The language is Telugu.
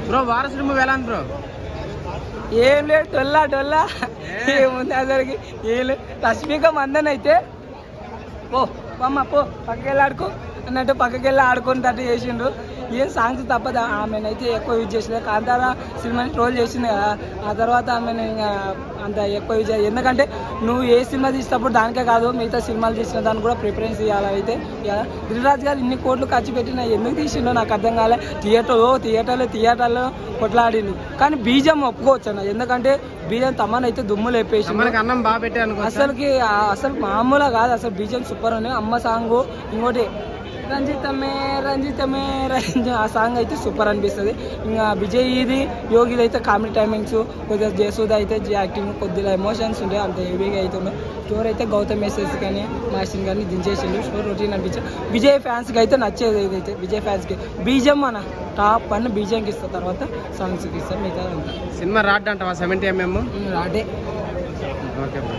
బ్రో వారసుడు మూవీ ఎలా ఉంది బ్రో ఏం లేదు డొల్లా డొల్లా ఏముంది అసలుకి ఏం లేదు రష్మిక మందన్ అయితే పో అమ్మ పో పక్కకి వెళ్ళి ఆడుకో అన్నట్టు పక్కకి వెళ్ళి ఆడుకున్నట్టు చేసిండ్రు ఏం సాంగ్స్ తప్పదు ఆమెనైతే ఎక్కువ యూజ్ చేసింది కాంతార సినిమాని ట్రోల్ చేసింది కదా ఆ తర్వాత ఆమెను ఇంకా అంత ఎక్కువ యూజ్ చేయాలి ఎందుకంటే నువ్వు ఏ సినిమా తీసినప్పుడు దానికే కాదు మిగతా సినిమాలు తీసిన దానికి కూడా ప్రిఫరెన్స్ ఇవ్వాలి అయితే ఇవ్వాలి. గిరిరాజ్ గారు ఇన్ని కోట్లు ఖర్చు పెట్టిన ఎందుకు తీసిండో నాకు అర్థం కాలే థియేటర్ థియేటర్లో థియేటర్లో కొట్లాడింది కానీ బీజం ఒప్పుకోవచ్చు అన్న ఎందుకంటే బీజం తమ్మనైతే దుమ్ము లేపేసి మనకి అన్నం బాగా పెట్టారు అనుకో అసలుకి ఆ అసలు మామూలుగా కాదు అసలు బీజం సూపర్ ఉంది అమ్మ సాంగ్ ఇంకోటి రంజితమే రంజితమే రంజి ఆ సాంగ్ అయితే సూపర్ అనిపిస్తుంది ఇంకా విజయ్ ఇది యోగిది అయితే కామెడీ టైమింగ్స్ కొద్దిగా జయసూద్ అయితే యాక్టింగ్ కొద్దిగా ఎమోషన్స్ ఉండే అంత హెవీగా అవుతుండే స్టోర్ అయితే గౌతమ్ మెసేజ్ కానీ మాస్టిన్ కానీ దించేసిండు స్టోర్ రొటీన్ అనిపించి విజయ్ ఫ్యాన్స్కి అయితే నచ్చేది ఇదైతే విజయ్ ఫ్యాన్స్కి బీజం మన టాప్ పన్ను బీజంకి ఇస్తా తర్వాత సాంగ్స్కి ఇస్తాం మిగతా అంతా సినిమా రాడ్ అంటావా సెవెంటీ ఎంఎం రాడే ఓకే బ్రో